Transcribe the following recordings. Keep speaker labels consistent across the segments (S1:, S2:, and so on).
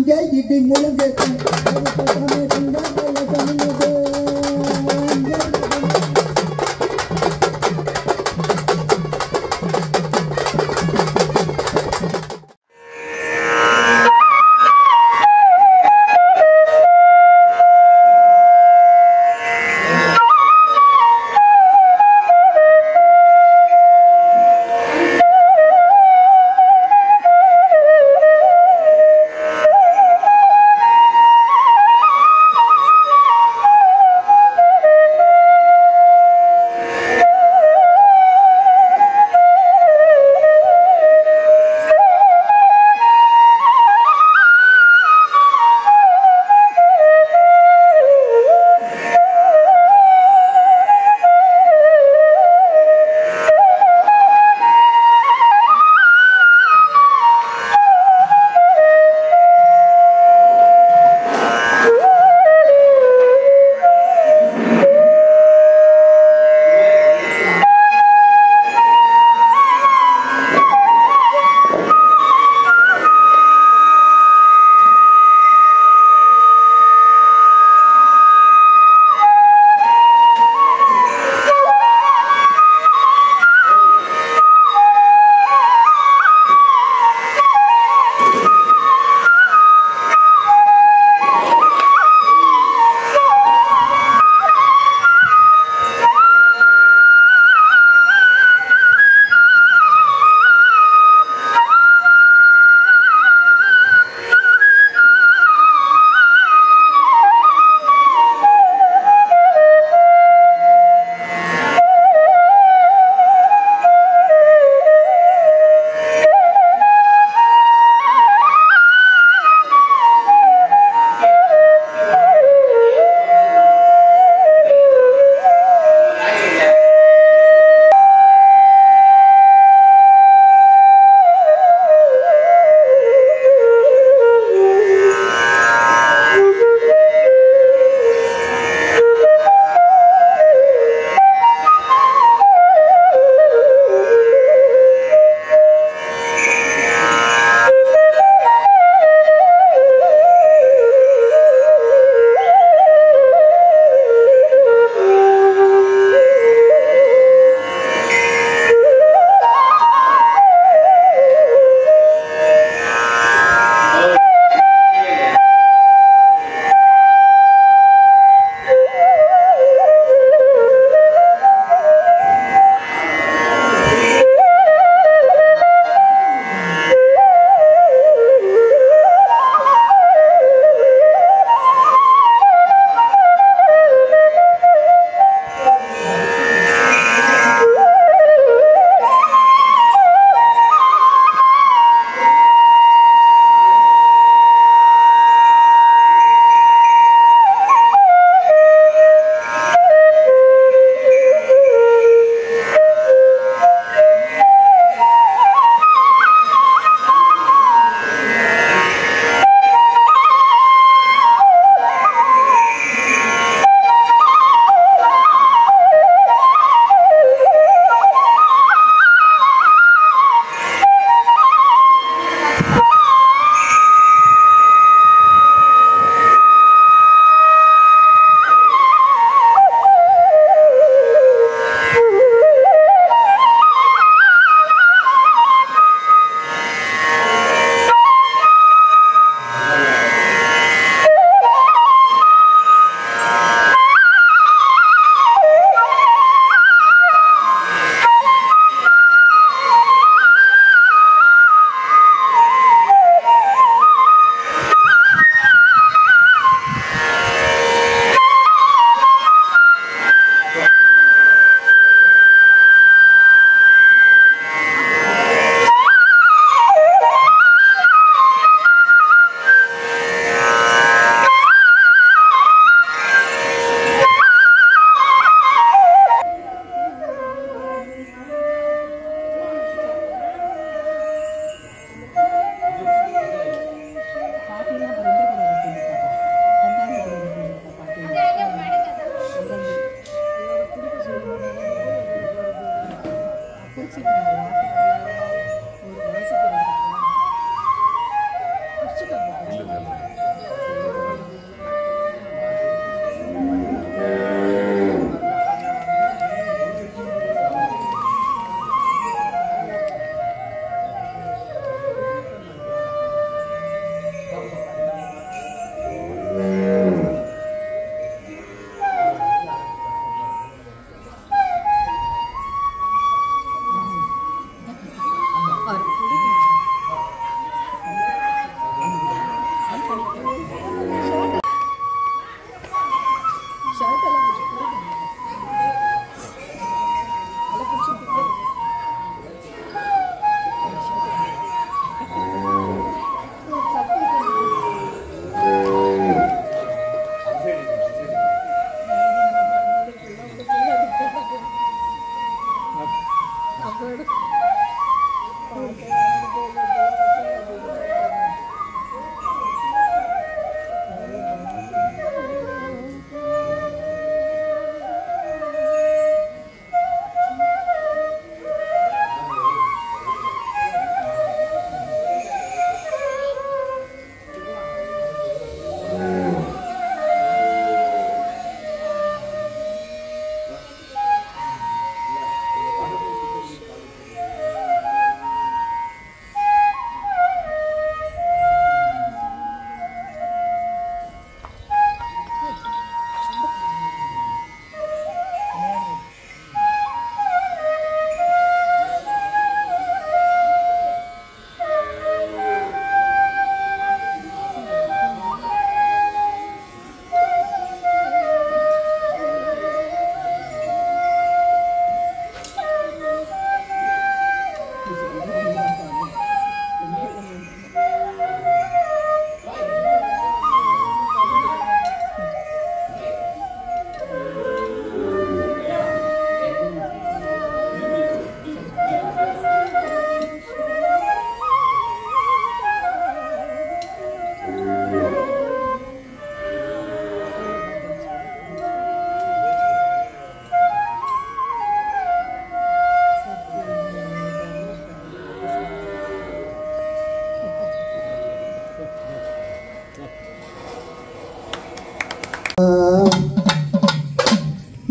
S1: அங்கே இடி முழங்கு தமிழ் தமிழ்
S2: ஆ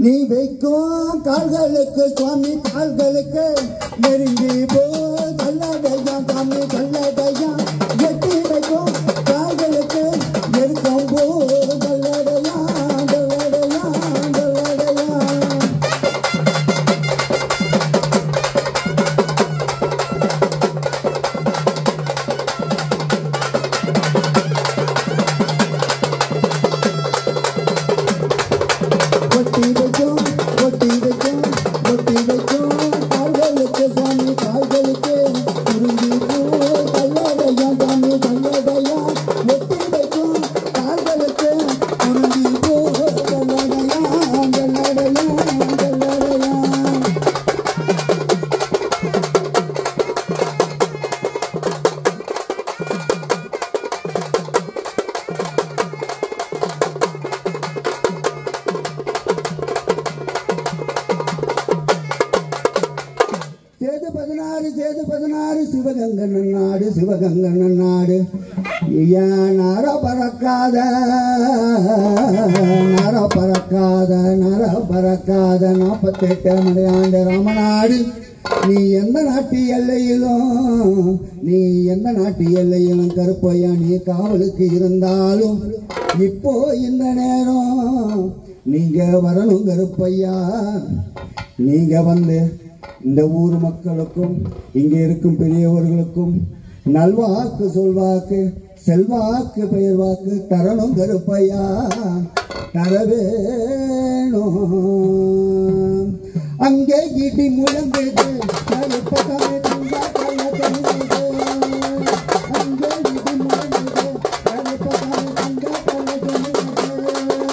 S1: நீ வைக்கும் கால்களுக்கு சுவாமி கால்களுக்கு நெருங்கி போ கல்லடையா சாமி கல்லடையா எட்டி வைக்கும் கால்களுக்கு நெருக்கம் போ கல்லடையா கல்லடையா கல்லடையா ஒட்டி வைக்கும் ஒட்டி வைக்கும் ஒட்டி வைக்கும் கால்களுக்கு சாமி கால்களுக்கு குருங்கி பூ கல்லடையா சாமி கல்லடையா ஒட்டி வைக்கும் கால்களுக்கு குருங்கி பூ கல்லடையா கல்லடையா கல்லடையா சேது பதினாறு சேது பதினாறு சிவகங்கண்ணன் நாடு சிவகங்கண்ணன் நாடு ஏன் நர பறக்காத நர பறக்காத நர பறக்காத நாற்பத்தெட்டு மலையாண்டு ராமநாடு நீ எந்த நாட்டு எல்லையிலும் நீ எந்த நாட்டு எல்லையிலும் கருப்பையா நீ காவலுக்கு இருந்தாலும் இப்போ இந்த நேரம் நீங்க வரணும் கருப்பையா நீங்க வந்து இந்த ஊர் மக்களுக்கும் இங்கே இருக்கும் பெரியவர்களுக்கும் நல்வாக்கு சொல்வாக்கு செல்வாக்கு பெயர் வாக்கு தரணும் கருப்பையா தர வேணும் அங்கே இடி முழங்குது கருப்பகமே தங்கா கள்ள தங்குது அங்கே இடி முழங்குது கருப்பகமே தங்கா கள்ள தங்குது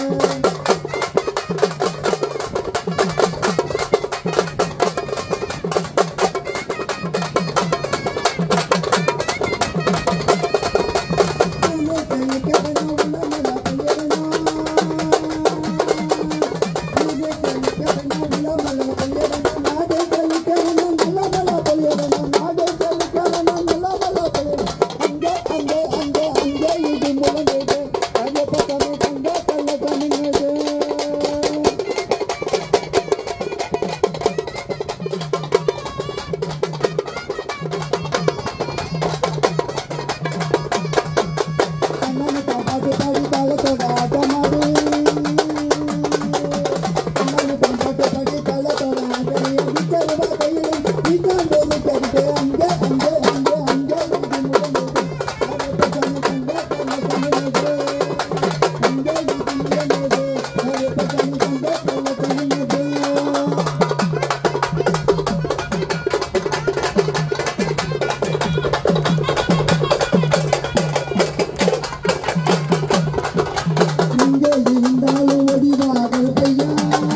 S1: எங்கே இருந்தாலும் ஒடிவார்கள் பையா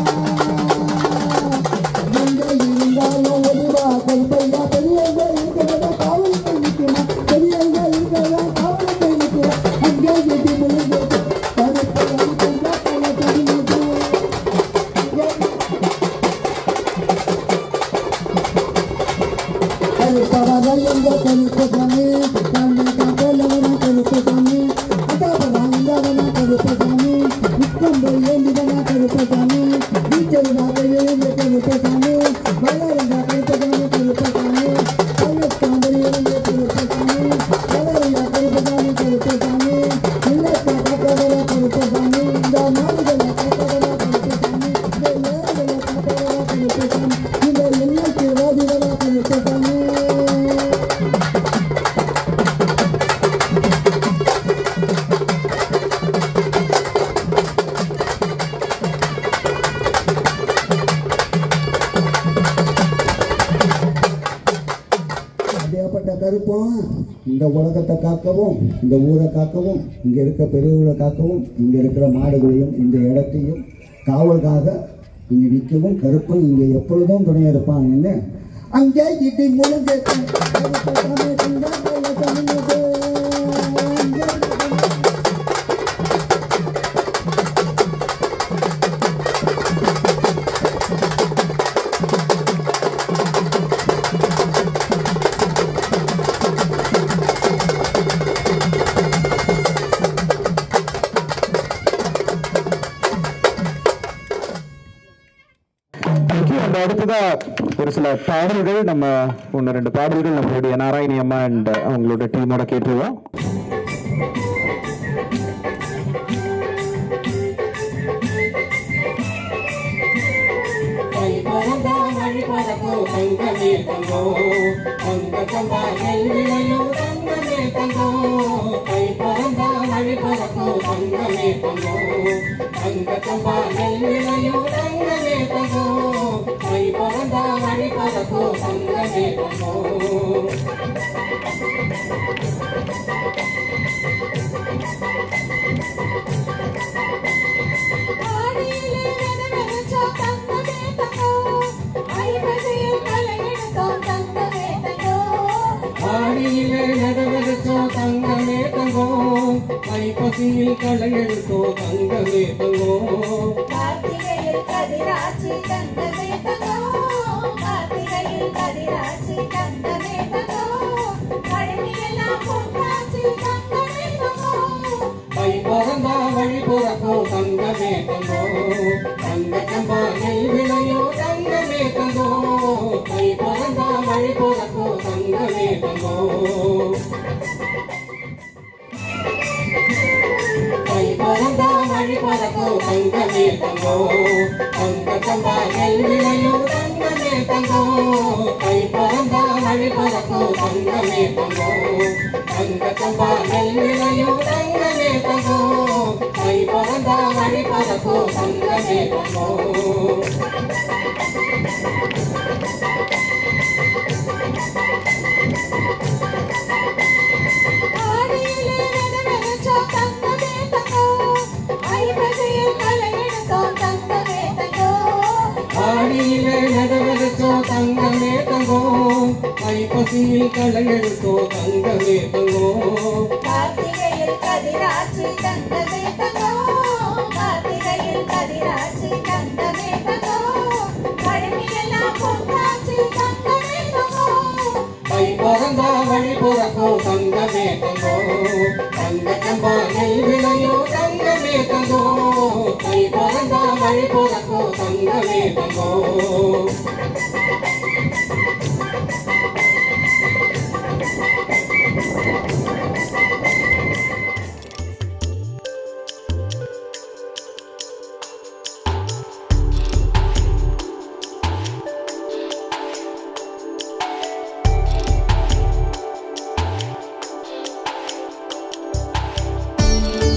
S1: எங்கே இருந்தாலும் ஒடிவார்கள் பையா பெரியவங்க இருக்கிறதா காவலுக்கு நிற்கணும் பெரியவங்க இருக்கிறதா காவலுக்கு நிற்கணும் அங்கே எட்டி முழுங்க கருப்பு கருப்பு கருப்பு கருப்பு கருப்பவர்கள் எங்க கருப்பு சாமி கண்ணு காப்பலவன கருப்பு சாமி அதாபதாங்கவன கருப்பு சாமி உட்கொண்டு ஏந்திவன கருப்பு சாமி வீச்சருவாக எழுந்த கருப்பு சாமி வளருங்க கருப்பு சாமி கருப்பு சாமி பள்ளத்தாம்பரி எழுந்த கருப்பு சாமி வளருங்க கருப்பு சாமி கருப்பு சாமி இல்லத்தை காப்பவர கருப்பு சாமி இந்த மாடுகளை காப்பவர கருப்பு சாமி இந்த ஏழைகளை காப்பவர கருப்பு சாமி இந்த எண்ணத்தை வாதிவர கருப்பு சாமி அப்படியாப்பட்ட கருப்பம் இந்த உலகத்தை காக்கவும் இந்த ஊரை காக்கவும் இங்க இருக்க பெரியவர்களை காக்கவும் இங்க இருக்கிற மாடுகளையும் இந்த இடத்தையும் காவலுக்காக இங்க நிற்கவும் கருப்பன் இங்க எப்பொழுதும் துணை இருப்பான் என்ன அங்கே இடி முழுங்க
S2: அடுத்ததா ஒரு சில பாடல்கள் நம்ம ஒன்று ரெண்டு பாடல்கள் நம்மளுடைய நாராயணி அம்மா அண்ட் அவங்களோட டீமோட கேட்டுருவோம்
S3: கை பறந்தா மழை பறக்கோ தங்கமே தங்கோ தங்க தந்தா நெல் விளையோ தங்கமே தங்கோ கை பறந்தா மழை பறக்கோ தங்கமே தங்கோ தங்க தந்தா நெல் விளையோ தங்கமே தங்கோ கை பறந்தா மழை பறக்கோ தங்கமே தங்கோ
S4: ஆடியிலே வெனவெனச்சோ தங்கமே தங்கோ ஐப்பசியில் களை எடுத்தோம் தங்கமே தங்கோ
S3: ஆடியிலே நடவெடுத்தோ தங்கமே தங்கோ ஐப்பசியில் களை எடுத்தோ தங்கமே தங்கோ
S4: கார்த்திகையில் கதிராட்சி தங்கமே தங்கோ கார்த்திகையில் கதிராட்சி தங்கமே தங்கோ கடுமையெல்லாம் பொன்னாட்சி தங்கமே தங்கோ
S3: கை பிறந்தா வழி பிறக்கோ தங்கமே தங்கோ தங்க கம்பா நெல் விளையோ தங்கமே தங்கோ கை பிறந்தா வழி பிறக்கோ தங்கமே தங்கோ கை பிறந்தா வழி பிறக்கோ தங்கமே தங்கோ தங்க கம்பா நெல் விளையோ தங்கமே தங்கோ கை பிறந்தா வழி பிறக்கோ தங்கமே தங்கோ தங்க கம்பா நெல் விளையோ தங்கமே தங்கோ கை பிறந்தா வழி பிறக்கோ தங்கமே தங்கோ
S4: ஆடியிலே வெனவெனச்சோ தங்கமே தங்கோ ஐப்பசியில் களை எடுத்தோம் தங்கமே தங்கோ
S3: ஆடியிலே நடவெடுத்தோ தங்கமே தங்கோ ஐப்பசியில் களை எடுத்தோ தங்கமே தங்கோ
S4: கார்த்திகையில் கதிராட்சி தங்கமே தங்கோ கார்த்திகையில் கதிராட்சி தங்கமே தங்கோ கடுமையெல்லாம் பொன்னாட்சி தங்கமே தங்கோ
S3: கை பிறந்தா வழி பிறக்கோ தங்கமே தங்கோ தங்க கம்பா நெல் விளையோ தங்கமே தங்கோ கை பிறந்தா வழி பிறக்கோ தங்கமே தங்கோ
S4: ஆடியிலே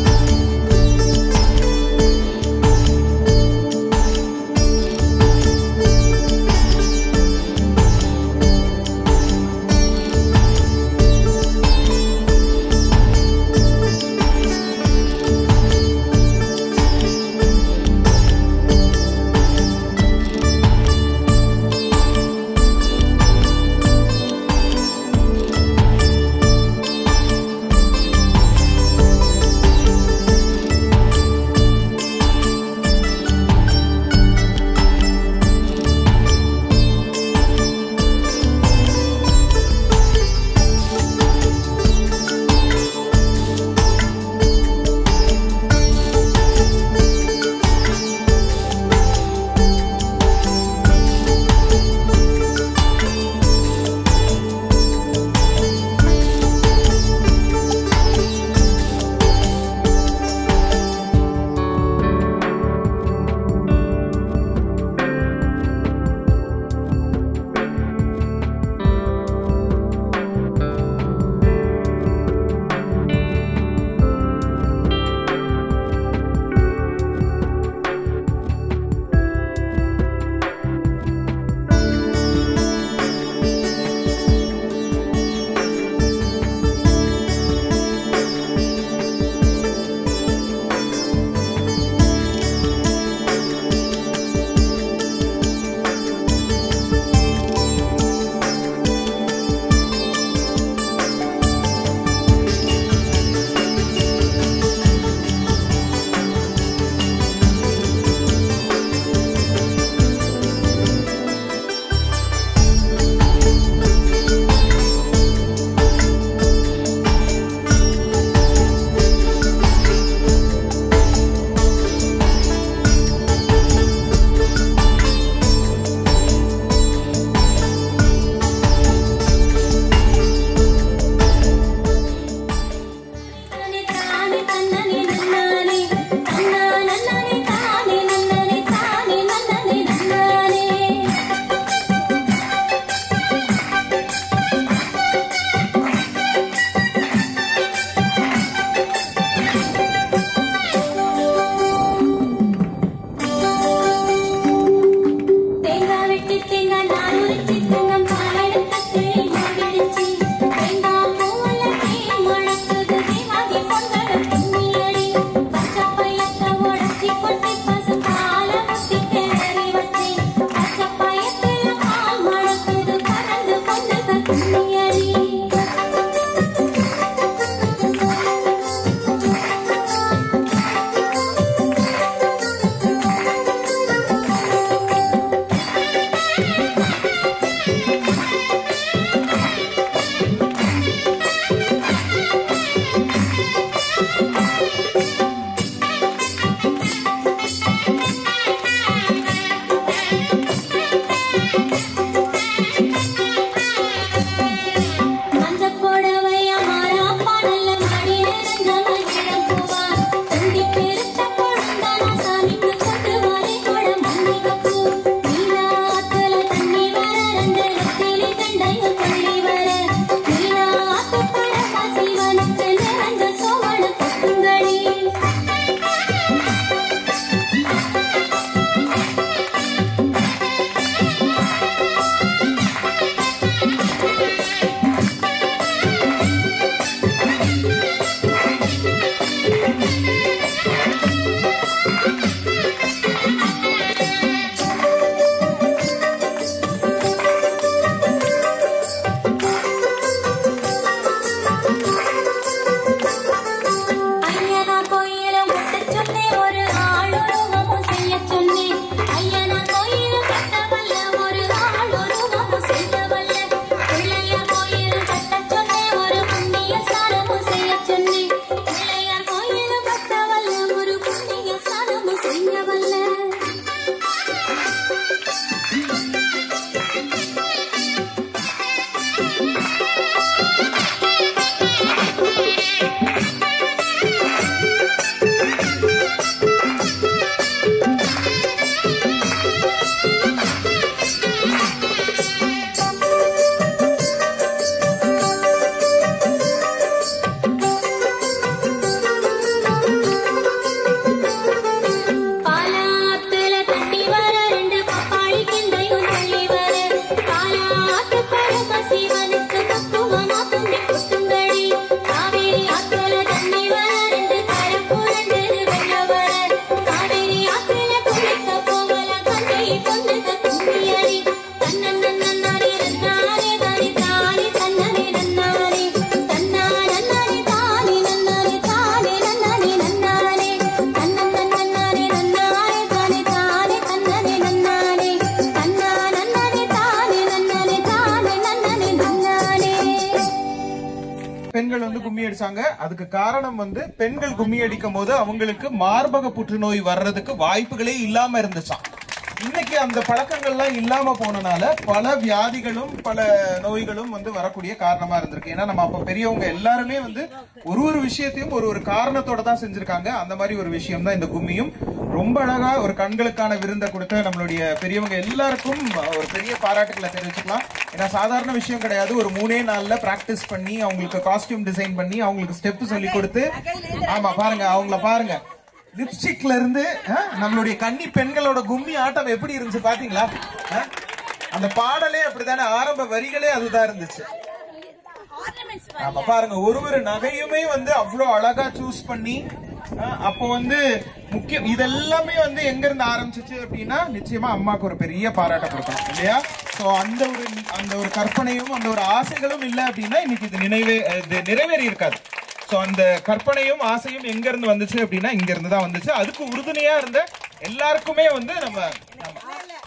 S5: அடிச்சாங்க அதுக்கு காரணம் வந்து பெண்கள் கும்மி அடிக்கும் போது அவங்களுக்கு மார்பக புற்றுநோய் வர்றதுக்கு வாய்ப்புகளே இல்லாம இருந்துச்சாம் இன்னைக்கு அந்த பழக்கங்கள்லாம் இல்லாம போனனால பல வியாதிகளும் பல நோய்களும் வந்து வரக்கூடிய காரணமா இருந்திருக்கு ஏன்னா நம்ம அப்ப பெரியவங்க எல்லாருமே வந்து ஒரு ஒரு விஷயத்தையும் ஒரு ஒரு காரணத்தோட தான் செஞ்சிருக்காங்க அந்த மாதிரி ஒரு விஷயம் தான் இந்த கும்மியும் ரொம்ப அழகா ஒரு கண்களுக்கான விருந்தை கொடுத்த நம்மளுடைய பெரியவங்க எல்லாருக்கும் ஒரு பெரிய பாராட்டுகளை தெரிவிச்சுக்கலாம் ஏன்னா சாதாரண விஷயம் கிடையாது ஒரு மூணே நாள்ல பிராக்டிஸ் பண்ணி அவங்களுக்கு காஸ்டியூம் டிசைன் பண்ணி அவங்களுக்கு ஸ்டெப் சொல்லி கொடுத்து ஆமா பாருங்க அவங்கள பாருங்க லிப்ஸ்டிக்ல இருந்து அஹ், நம்மளுடைய கன்னி பெண்களோட கும்மி ஆட்டம் எப்படி இருந்துச்சு பாத்தீங்களா அஹ், அந்த பாடலே அப்படித்தானே ஆரம்ப வரிகளே அதுதான் இருந்துச்சு ஆமா பாருங்க ஒரு ஒரு நகையுமே வந்து அவ்வளவு அழகா சூஸ் பண்ணி அஹ், அப்போ வந்து முக்கியம் இதெல்லாமே வந்து எங்க இருந்து ஆரம்பிச்சிச்சு அப்படின்னா நிச்சயமா அம்மாக்கு ஒரு பெரிய பாராட்ட கொடுக்கணும் இல்லையா சோ அந்த ஒரு அந்த ஒரு கற்பனையும் அந்த ஒரு ஆசைகளும் இல்ல அப்படின்னா இன்னைக்கு இது நினைவே இது நிறைவேறி இருக்காது சோ அந்த கற்பனையும் ஆசையும் எங்க இருந்து வந்துச்சு அப்படின்னா இங்க இருந்து தான் வந்துச்சு அதுக்கு உறுதுணையா இருந்த எல்லாருக்குமே வந்து நம்ம ஆமா.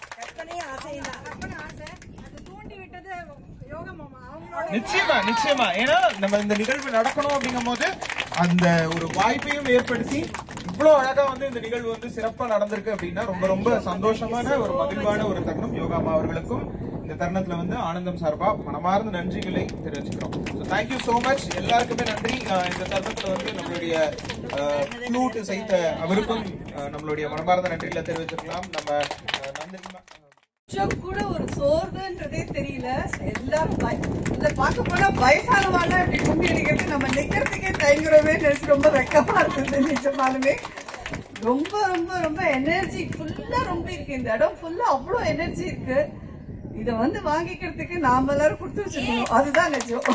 S5: நிச்சயமா நிச்சயமா ஏன்னா நம்ம இந்த நிகழ்வு நடக்கணும் அப்படிங்கும் போது அந்த ஒரு வாய்ப்பையும் ஏற்படுத்தி இவ்வளவு அழகா வந்து இந்த நிகழ்வு வந்து சிறப்பா நடந்திருக்கு அப்படின்னா ரொம்ப ரொம்ப சந்தோஷமான ஒரு மகிழ்வான ஒரு தருணம் யோகாமா அவர்களுக்கும் இந்த தருணத்துல வந்து ஆனந்தம் சார்பா மனமார்ந்த நன்றிகளை தெரிவிச்சுக்கிறோம் தேங்க்யூ சோ மச் எல்லாருக்குமே நன்றி அஹ் இந்த தருணத்துல வந்து நம்மளுடைய ஃப்ளூட் செய்த அவருக்கும் அஹ் நம்மளுடைய மனமார்ந்த நன்றிகளை தெரிவிச்சுக்கலாம் நம்ம அஹ் நந்தினி மா-
S6: கொஞ்சம் கூட ஒரு சோர்வுன்றதே தெரியல எல்லாரும் பய- இதுல பார்க்க போனா வயசானவானா இப்படி கும்பி அடிக்கிறது நம்ம நிக்கிறதுக்கே தயங்குறவே நினைச்சு ரொம்ப வெக்கமா இருக்குது நிஜமாலுமே ரொம்ப ரொம்ப ரொம்ப எனர்ஜி ஃபுல்லா ரொம்ப இருக்கு இந்த இடம் ஃபுல்லா அவ்வளோ எனர்ஜி இருக்கு இத வந்து வாங்கிக்கிறதுக்கு நாம எல்லாரும் கொடுத்து வச்சிருக்கணும் அதுதான் நிஜம்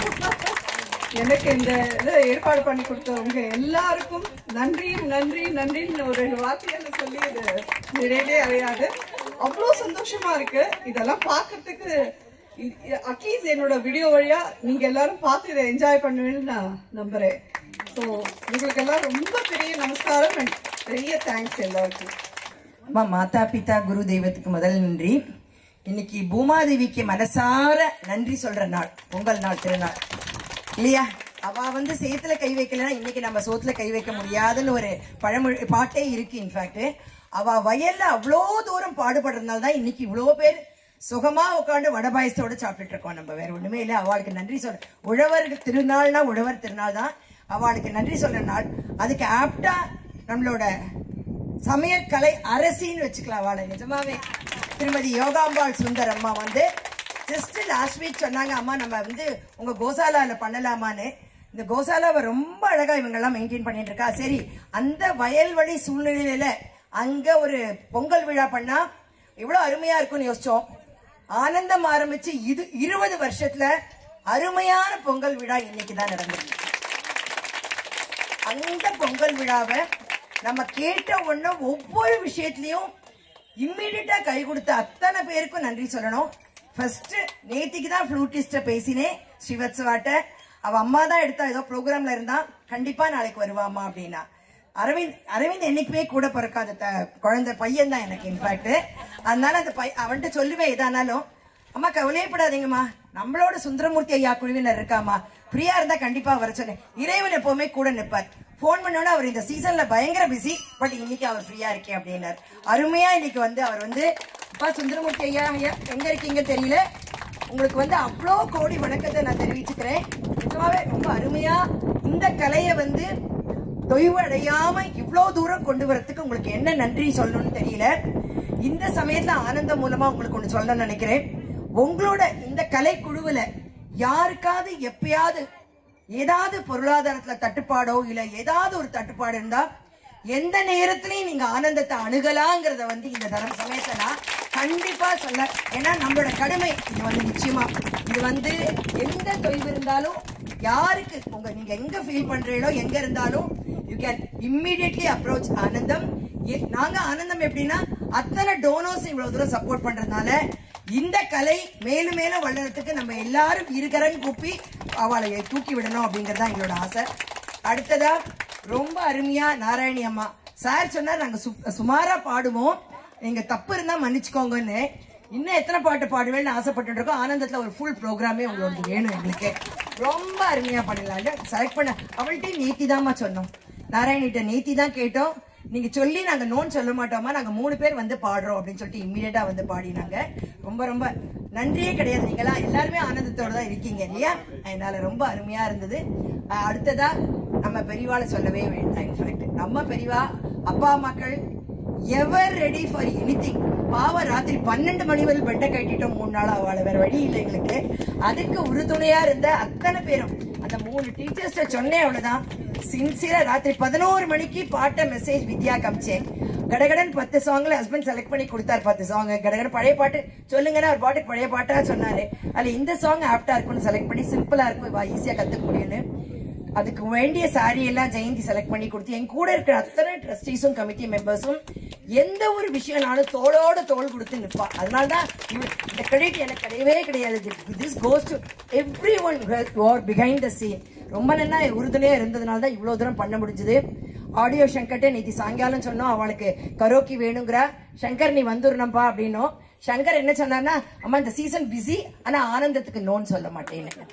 S6: எனக்கு இந்த இதை ஏற்பாடு பண்ணி கொடுத்தவங்க எல்லாருக்கும் நன்றி நன்றி நன்றின்னு ஒரு ரெண்டு வார்த்தையால சொல்லி இது நிறையவே அடையாது அவ்வளோ சந்தோஷமா இருக்கு இதெல்லாம் பார்க்கறதுக்கு அட்லீஸ்ட் என்னோட வீடியோ வழியா நீங்க எல்லாரும் பார்த்து இதை என்ஜாய் பண்ணுவீங்கன்னு நான் நம்புறேன் ஸோ உங்களுக்கு எல்லாம் ரொம்ப பெரிய நமஸ்காரம் and பெரிய தேங்க்ஸ் எல்லாருக்கும்
S7: அம்மா மாதா பிதா குரு தெய்வத்துக்கு முதல் நன்றி இன்னைக்கு பூமாதேவிக்கு மனசார நன்றி சொல்ற நாள் பொங்கல் நாள் திருநாள் இல்லையா அவ வந்து சேத்துல கை வைக்கலன்னா இன்னைக்கு நம்ம சோத்துல கை வைக்க முடியாதுன்னு ஒரு பழமொழி பாட்டே இருக்கு இன்ஃபேக்ட் அவ வயல்ல அவ்வளோ தூரம் பாடுபடுறதுனால தான் இன்னைக்கு இவ்வளோ பேர் சுகமா உட்காந்து வடை பாயசத்தோட சாப்பிட்டுட்டு இருக்கோம் நம்ம வேற ஒண்ணுமே இல்லை அவளுக்கு நன்றி சொல்ற உழவர்கள் திருநாள்னா உழவர் திருநாள் தான் அவளுக்கு நன்றி சொல்ற நாள் அதுக்கு ஆப்டா நம்மளோட சமையல் கலை அரசின்னு வச்சுக்கலாம் அவளை நிஜமாவே திருமதி யோகாம்பாள் சுந்தர் அம்மா வந்து ஜஸ்ட் லாஸ்ட் வீக் சொன்னாங்க அம்மா நம்ம வந்து உங்க கோசாலால பண்ணலாமான்னு இந்த கோசாலாவை ரொம்ப அழகா இவங்க எல்லாம் மெயின்டைன் பண்ணிட்டு இருக்கா சரி அந்த வயல்வெளி சூழ்நிலையில அங்க ஒரு பொங்கல் விழா பண்ணா எவ்வளவு அருமையா இருக்கும்னு யோசிச்சோம் ஆனந்தம் ஆரம்பிச்சு இது இருபது வருஷத்துல அருமையான பொங்கல் விழா இன்னைக்கு தான் நடந்திருக்கு அந்த பொங்கல் விழாவை நம்ம கேட்ட உடனே ஒவ்வொரு விஷயத்திலையும் இம்மிடியட்டா கை கொடுத்த அத்தனை பேருக்கும் நன்றி சொல்லணும் ஃபர்ஸ்ட் நேத்திக்கு தான் ஃப்ளூட்டிஸ்ட பேசினேன் ஸ்ரீவத்சவாட்ட அவ அம்மா தான் எடுத்தா ஏதோ ப்ரோக்ராம்ல இருந்தா கண்டிப்பா நாளைக்கு வருவாமா அப்படின்னா அரவிந்த் அரவிந்த் என்னைக்குமே கூட பிறக்காத த- குழந்தை பையன் தான் எனக்கு இன்ஃபேக்ட் அதனால அந்த பை அவன்கிட்ட சொல்லுவேன் எதானாலும் அம்மா கவலையப்படாதீங்கம்மா நம்மளோட சுந்தரமூர்த்தி ஐயா குழுவினர் இருக்காமா ஃப்ரீயா இருந்தா கண்டிப்பா வர சொன்னேன் இறைவன் எப்பவுமே கூட நிப்பார் போன் பண்ணோட அவர் இந்த சீசன்ல பயங்கர பிஸி பட் இன்னைக்கு அவர் ஃப்ரீயா இருக்கேன் அப்படின்னார் அருமையா இன்னைக்கு வந்து அவர் வந்து அப்பா சுந்தரமூர்த்தி ஐயா ஐயா எங்க இருக்கீங்க தெரியல உங்களுக்கு வந்து அவ்வளோ கோடி வணக்கத்தை நான் தெரிவிச்சுக்கிறேன் நிஜமாவே ரொம்ப அருமையா இந்த கலையை வந்து தொய்வு அடையாம இவ்வளோ தூரம் கொண்டு வரதுக்கு உங்களுக்கு என்ன நன்றி சொல்லணும்னு தெரியல இந்த சமயத்துல ஆனந்தம் மூலமா உங்களுக்கு ஒண்ணு சொல்லணும்னு நினைக்கிறேன் உங்களோட இந்த கலை குழுவுல யாருக்காவது எப்பயாவது ஏதாவது பொருளாதாரத்துல தட்டுப்பாடோ இல்ல ஏதாவது ஒரு தட்டுப்பாடு இருந்தா எந்த நேரத்திலையும் நீங்க ஆனந்தத்தை அணுகலாங்கிறத வந்து இந்த தரம் சமயத்துல நான் கண்டிப்பா சொல்ல ஏன்னா நம்மளோட கடமை இது வந்து நிச்சயமா இது வந்து எந்த தொய்வு இருந்தாலும் யாருக்கு உங்க நீங்க எங்க ஃபீல் பண்றீங்களோ எங்க இருந்தாலும் யூ கேன் இம்மிடியட்லி அப்ரோச் ஆனந்தம் எ- நாங்க ஆனந்தம் எப்படின்னா அத்தனை டோனர்ஸ் இவ்வளவு தூரம் சப்போர்ட் பண்றதுனால இந்த கலை மேலும் மேலும் வளர்றதுக்கு நம்ம எல்லாரும் இருக்கரன் கூப்பி அவளை தூக்கி விடணும் அப்படிங்கறதா எங்களோட ஆசை அடுத்ததா ரொம்ப அருமையா நாராயணி அம்மா சார் சொன்னார் நாங்க சு- சுமாரா பாடுவோம் நீங்க தப்பு இருந்தா மன்னிச்சுக்கோங்கன்னு இன்னும் எத்தனை பாட்டு பாடுவேன்னு ஆசைப்பட்டு இருக்கோம் ஆனந்தத்துல ஒரு ஃபுல் ப்ரோக்ராமே உங்களுக்கு வேணும் எங்களுக்கு ரொம்ப அருமையா பாடலாம் செலக்ட் பண்ண அவள்கிட்ட நேத்தி தாம்மா சொன்னோம் நாராயணிட்ட நேத்தி தான் கேட்டோம் நீங்க சொல்லி நாங்க நோன் சொல்ல மாட்டோமா நாங்க மூணு பேர் வந்து பாடுறோம் அப்படின்னு சொல்லிட்டு இம்மீடியட்டா வந்து பாடினாங்க ரொம்ப ரொம்ப நன்றியே கிடையாது நீங்களா எல்லாருமே ஆனந்தத்தோட தான் இருக்கீங்க இல்லையா அதனால ரொம்ப அருமையா இருந்தது அஹ் அடுத்ததா நம்ம பெரியவாளை சொல்லவே வேண்டாம் இன்ஃபேக்ட் நம்ம பெரியவா அப்பா மக்கள் எவர் ரெடி ஃபார் எனிதிங் பாவம் ராத்திரி பன்னெண்டு மணி வரை பெட்டை கட்டிட்டோம் மூணு நாளா அவளை வேற வழி இல்லை எங்களுக்கு அதுக்கு உறுதுணையா இருந்த அத்தனை பேரும் அந்த மூணு டீச்சர்ஸ்ட சொன்னேன் அவ்வளவுதான் சின்சியரா ராத்திரி பதினோரு மணிக்கு பாட்ட மெசேஜ் வித்யா காமிச்சேன் கடகடன் பத்து சாங்ல ஹஸ்பண்ட் செலக்ட் பண்ணி கொடுத்தாரு பத்து சாங் கடகடன் பழைய பாட்டு சொல்லுங்கன்னா ஒரு பாட்டுக்கு பழைய பாட்டா சொன்னாரு அதுல இந்த சாங் ஆப்டா இருக்கும்னு செலக்ட் பண்ணி சிம்பிளா இருக்கும் ஈஸியா கத்துக்க முடியும்னு அதுக்கு வேண்டிய சாரி எல்லாம் ஜெயந்தி செலக்ட் பண்ணி கொடுத்து என் கூட இருக்கிற அத்தனை ட்ரஸ்டீஸும் கமிட்டி மெம்பர்ஸும் எந்த ஒரு விஷயம்னாலும் தோளோட தோள் கொடுத்து நிற்பா அதனால தான் இவ- இந்த கிரெடிட் எனக்கு கிடையவே கிடையாது this goes to everyone behind the scene ரொம்ப நல்லா உறுதுணையா இருந்ததுனால தான் இவ்வளவு தூரம் பண்ண முடிஞ்சது ஆடியோ சங்கர்ட்ட நேத்தி சாயங்காலம் சொன்னோம் அவளுக்கு கரோக்கி வேணுங்கிறா சங்கர் நீ வந்துடணும்பா அப்படின்னோம் சங்கர் என்ன சொன்னார்னா அம்மா இந்த சீசன் பிஸி ஆனா ஆனந்தத்துக்கு நோன் சொல்ல மாட்டேன்னு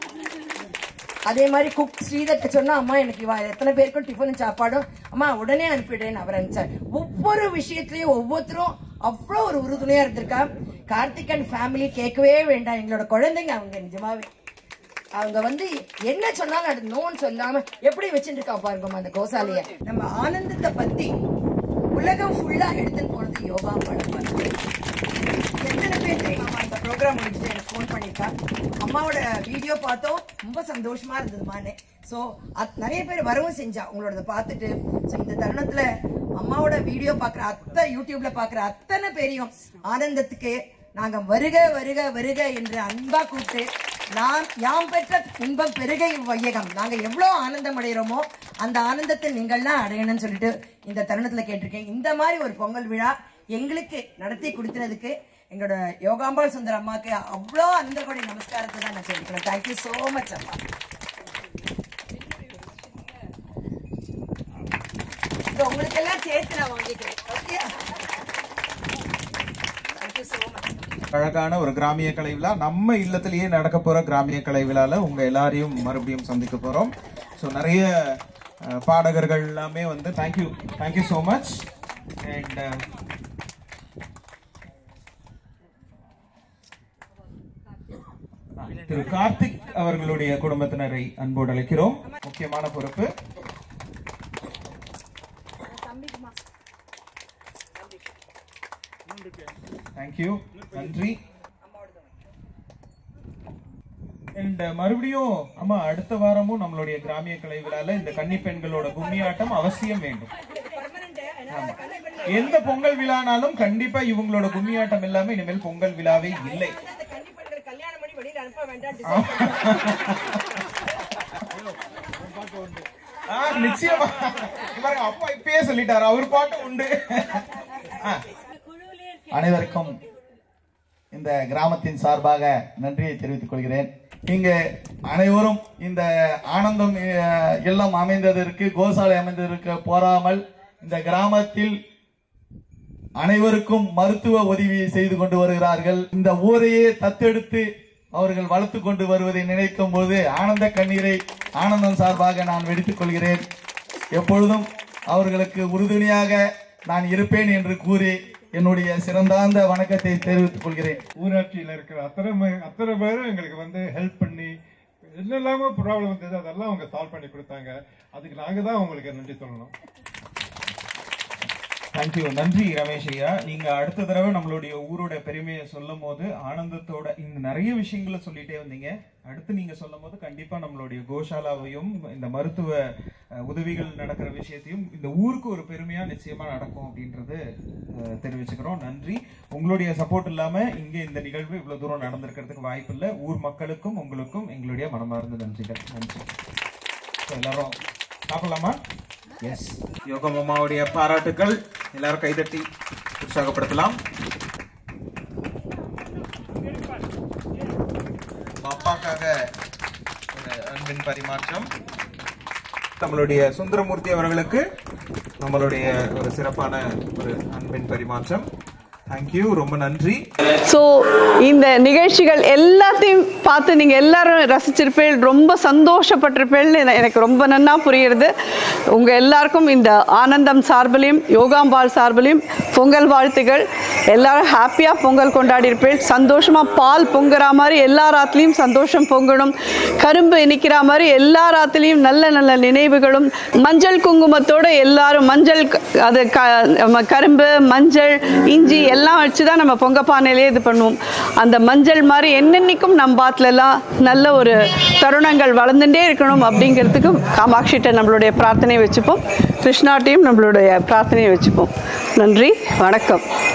S7: அதே மாதிரி குக் ஸ்ரீதர்ட்ட சொன்னா அம்மா எனக்கு இவ எத்தனை பேருக்கும் டிஃபன் சாப்பாடும் அம்மா உடனே அனுப்பிடுறேன்னு அவர் அனுப்பிச்சார் ஒவ்வொரு விஷயத்திலயும் ஒவ்வொருத்தரும் அவ்வளோ ஒரு உறுதுணையா இருந்திருக்கா கார்த்திக் அண்ட் ஃபேமிலி கேட்கவே வேண்டாம் எங்களோட குழந்தைங்க அவங்க நிஜமாவே அவங்க வந்து என்ன சொன்னாலும் அது நோன்னு சொல்லாம எப்படி வச்சுட்டு இருக்கா பாருங்கம்மா அந்த கோசாலைய நம்ம ஆனந்தத்தை பத்தி உலகம் ஃபுல்லா எடுத்துன்னு போனது யோகா படம் எத்தனை பேர் தெரியுமா இந்த ப்ரோக்ராம் முடிச்சுட்டு எனக்கு ஃபோன் பண்ணிருக்கா அம்மாவோட வீடியோ பார்த்தோம் ரொம்ப சந்தோஷமா இருந்ததுமான்னு ஸோ நிறைய பேர் வரவும் செஞ்சா உங்களோட பார்த்துட்டு ஸோ இந்த தருணத்துல அம்மாவோட வீடியோ பார்க்குற அத்தனை யூடியூப்ல பார்க்குற அத்தனை பேரையும் ஆனந்தத்துக்கு நாங்க வருக வருக வருக என்று அன்பா கூப்பிட்டு நான் யாம் பெற்ற இன்பம் பெருக இவ்வையகம் நாங்க எவ்வளவு ஆனந்தம் அடைகிறோமோ அந்த ஆனந்தத்தை நீங்கள்லாம் அடையணும்னு சொல்லிட்டு இந்த தருணத்துல கேட்டிருக்கேன் இந்த மாதிரி ஒரு பொங்கல் விழா எங்களுக்கு நடத்தி கொடுத்ததுக்கு எங்களோட யோகாம்பாள் சுந்தர் அம்மாக்கு அவ்வளோ அந்த கூட நமஸ்காரத்தை தான் நான் சொல்லிக்கிறேன் தேங்க்யூ ஸோ மச் அம்மா இது உங்களுக்கெல்லாம் சேர்த்து நான் வாங்கிக்கிறேன் ஓகே தேங்க்யூ ஸோ மச்
S5: அழகான ஒரு கிராமிய கலை விழா நம்ம இல்லத்திலேயே நடக்க போற கிராமிய கலை விழால உங்க எல்லாரையும் மறுபடியும் சந்திக்க போறோம் ஸோ நிறைய அஹ், பாடகர்கள் எல்லாமே வந்து thank you thank you so much and Thiru Karthik அவர்களுடைய குடும்பத்தினரை அன்போடு அழைக்கிறோம் முக்கியமான பொறுப்பு தேங்க்யூ நன்றி அண்ட் மறுபடியும் ஆமா அடுத்த வாரமும் நம்மளுடைய கிராமிய கலை விழால இந்த கன்னி பெண்களோட கும்மியாட்டம் அவசியம் வேண்டும் ஆமா. எந்த பொங்கல் விழானாலும் கண்டிப்பா இவங்களோட கும்மியாட்டம் இல்லாம இனிமேல் பொங்கல் விழாவே இல்லை
S7: கல்யாணம் பண்ணி வெளியில அனுப்ப வேண்டாம்
S5: ஆ, நிச்சயமா பாருங்க அப்பா இப்பயே சொல்லிட்டாரு அவர் பாட்டு உண்டு ஆ,
S8: அனைவருக்கும் இந்த கிராமத்தின் சார்பாக நன்றியை தெரிவித்துக் கொள்கிறேன் இங்கு அனைவரும் இந்த ஆனந்தம் அஹ், இல்லம் அமைந்ததற்கு கோசாலை அமைந்ததற்கு போராமல் இந்த கிராமத்தில் அனைவருக்கும் மருத்துவ உதவி செய்து கொண்டு வருகிறார்கள் இந்த ஊரையே தத்தெடுத்து அவர்கள் வளர்த்து கொண்டு வருவதை நினைக்கும் போது ஆனந்த கண்ணீரை ஆனந்தம் சார்பாக நான் வெடித்துக் கொள்கிறேன் எப்பொழுதும் அவர்களுக்கு உறுதுணையாக நான் இருப்பேன் என்று கூறி என்னுடைய சிறந்தாந்த வணக்கத்தை தெரிவித்துக் கொள்கிறேன்
S9: ஊராட்சியில் இருக்கிற அத்தனை ம- அத்தனை பேரும் எங்களுக்கு வந்து ஹெல்ப் பண்ணி என்னெல்லாமோ ப்ராப்ளம் வந்தது அதெல்லாம் அவங்க சால்வ் பண்ணி கொடுத்தாங்க அதுக்கு நாங்கள் தான் உங்களுக்கு நன்றி சொல்லணும்
S5: தேங்க்யூ நன்றி ரமேஷ் ஐயா நீங்க அடுத்த தடவை நம்மளுடைய ஊரோட பெருமையை சொல்லும் போது ஆனந்தத்தோட இந்த நிறைய விஷயங்களை சொல்லிட்டே வந்தீங்க அடுத்து நீங்க சொல்லும் போது கண்டிப்பா நம்மளுடைய கோஷாலாவையும் இந்த மருத்துவ அஹ், உதவிகள் நடக்கிற விஷயத்தையும் இந்த ஊருக்கு ஒரு பெருமையா நிச்சயமா நடக்கும் அப்படின்றது அஹ், தெரிவிச்சுக்கிறோம் நன்றி உங்களுடைய சப்போர்ட் இல்லாம இங்க இந்த நிகழ்வு இவ்வளவு தூரம் நடந்திருக்கிறதுக்கு வாய்ப்பு இல்லை ஊர் மக்களுக்கும் உங்களுக்கும் எங்களுடைய மனமார்ந்த நன்றிகள் நன்றி So, எல்லாரும் சாப்பிடலாமா எஸ் யோகம் அம்மாவுடைய பாராட்டுக்கள் எல்லாரும் கைதட்டி உற்சாகப்படுத்தலாம் அப்பாக்காக ஒரு அன்பின் பரிமாற்றம் நம்மளுடைய சுந்தரமூர்த்தி அவர்களுக்கு நம்மளுடைய ஒரு சிறப்பான ஒரு அன்பின் பரிமாற்றம் தேங்க்யூ ரொம்ப நன்றி
S6: ஸோ இந்த நிகழ்ச்சிகள் எல்லாத்தையும் பார்த்து நீங்கள் எல்லாரும் ரசிச்சிருப்பீள் ரொம்ப சந்தோஷப்பட்டிருப்பீள்னு என- எனக்கு ரொம்ப நன்னா புரியுறது உங்கள் எல்லாருக்கும் இந்த ஆனந்தம் சார்பிலையும் யோகாம்பாள் சார்பிலையும் பொங்கல் வாழ்த்துகள் எல்லாரும் ஹாப்பியாக பொங்கல் கொண்டாடியிருப்பீள் சந்தோஷமாக பால் பொங்குற மாதிரி எல்லா ராத்துலேயும் சந்தோஷம் பொங்கணும் கரும்பு இனிக்கிற மாதிரி எல்லா ராத்துலேயும் நல்ல நல்ல நினைவுகளும் மஞ்சள் குங்குமத்தோட எல்லாரும் மஞ்சள் க- அது க நம்ம கரும்பு மஞ்சள் இஞ்சி எல்லாம் வச்சு தான் நம்ம பொங்க பானையிலே இது பண்ணுவோம் அந்த மஞ்சள் மாதிரி என்னென்னைக்கும் நம்ம பாத்துலலாம் நல்ல ஒரு தருணங்கள் வளர்ந்துட்டே இருக்கணும் அப்படிங்கிறதுக்கு காமாட்சிகிட்ட நம்மளுடைய பிரார்த்தனையை வச்சுப்போம் கிருஷ்ணாட்டையும் நம்மளுடைய பிரார்த்தனையை வச்சுப்போம் நன்றி வணக்கம்